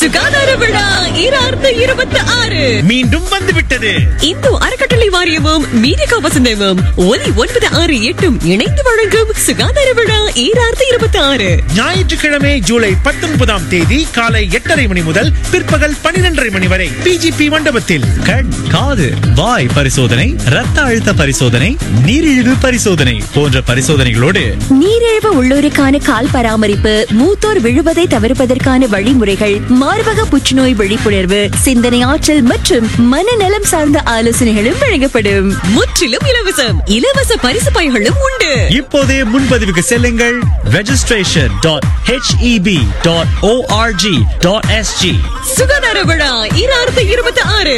சுகாதார விழா ஈராயிரத்து இருபத்தி ஆறு மீண்டும் வந்துவிட்டது இந்து அறக்கட்டளை வாரியமும் மீடிகா வசந்தமும் ஒலி ஒன்பது ஆறு எட்டும் இணைந்து வழங்கும் சுகாதார விழா ஈராயிரத்து இருபத்தி ஆறு ஞாயிற்றுக்கிழமை ஜூலை பத்தொன்பதாம் தேதி காலை எட்டரை மணி முதல் பிற்பகல் பன்னிரண்டரை மணி வரை பிஜிபி மண்டபத்தில் கண் காது வாய் பரிசோதனை ரத்த அழுத்த பரிசோதனை நீரிழிவு பரிசோதனை போன்ற பரிசோதனைகளோடு நீரிழிவு உள்ளோருக்கான கால் பராமரிப்பு மூத்தோர் விழுவதை தவிர்ப்பதற்கான வழிமுறைகள் மார்பக புற்றுநோய் விழிப்புணர்வு சிந்தனை ஆற்றல் மற்றும் மனநலம் சார்ந்த ஆலோசனைகளும் வழங்கப்படும் முற்றிலும் இலவசம் இலவச பரிசு பைகளும் உண்டு இப்போதே முன்பதிவுக்கு செல்லுங்கள் registration dot HEP dot ORG dot SG சுகாதார விழா ஈராயிரத்து இருபத்தி ஆறு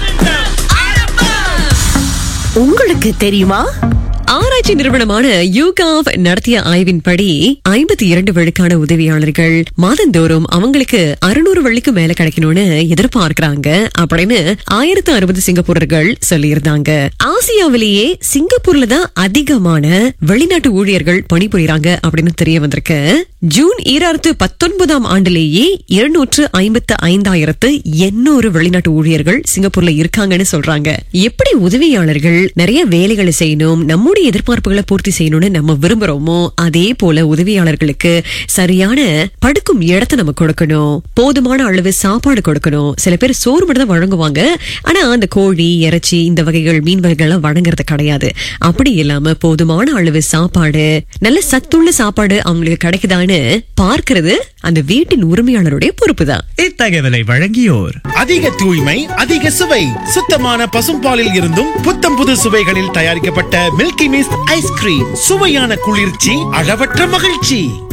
உங்களுக்கு தெரியுமா ஆராய்ச்சி நிறுவனமான யூகாவ் நடத்திய ஆய்வின்படி ஐம்பத்தி இரண்டு விழுக்கான உதவியாளர்கள் மாதந்தோறும் அவங்களுக்கு அறுநூறு வெள்ளிக்கு மேல கிடைக்கணும்னு எதிர்பார்க்கறாங்க அப்படின்னு ஆயிரத்து அறுபது சிங்கப்பூரர்கள் சொல்லியிருந்தாங்க ஆசியாவிலேயே சிங்கப்பூர்ல தான் அதிகமான வெளிநாட்டு ஊழியர்கள் பணிபுரிறாங்க அப்படின்னு தெரிய வந்திருக்கு ஜூன் ஈராயிரத்து பத்தொன்பதாம் ஆண்டிலேயே இருநூற்று ஐம்பத்து ஐந்தாயிரத்து எண்ணூறு வெளிநாட்டு ஊழியர்கள் சிங்கப்பூர்ல இருக்காங்கன்னு சொல்றாங்க எப்படி உதவியாளர்கள் நிறைய வேலைகளை செய்யணும் நம்முடைய எதிர்பார்ப்புகளை பூர்த்தி செய்யணும்னு நம்ம விரும்புறோமோ அதே போல உதவியாளர்களுக்கு சரியான படுக்கும் இடத்தை நம்ம கொடுக்கணும் போதுமான அளவு சாப்பாடு கொடுக்கணும் சில பேர் சோறு மட்டும் தான் வழங்குவாங்க ஆனா அந்த கோழி இறைச்சி இந்த வகைகள் மீன் வகைகள் எல்லாம் வழங்குறது கிடையாது அப்படி இல்லாம போதுமான அளவு சாப்பாடு நல்ல சத்துள்ள சாப்பாடு அவங்களுக்கு கிடைக்குதான்னு பார்க்கிறது அந்த வீட்டின் உரிமையாளருடைய பொறுப்பு தான் இத்தகவலை வழங்கியோர் அதிக தூய்மை அதிக சுவை சுத்தமான பசும்பாலில் இருந்தும் புத்தம் புது சுவைகளில் தயாரிக்கப்பட்ட மில்கி மிஸ்ட் ஐஸ்கிரீம் சுவையான குளிர்ச்சி அளவற்ற மகிழ்ச்சி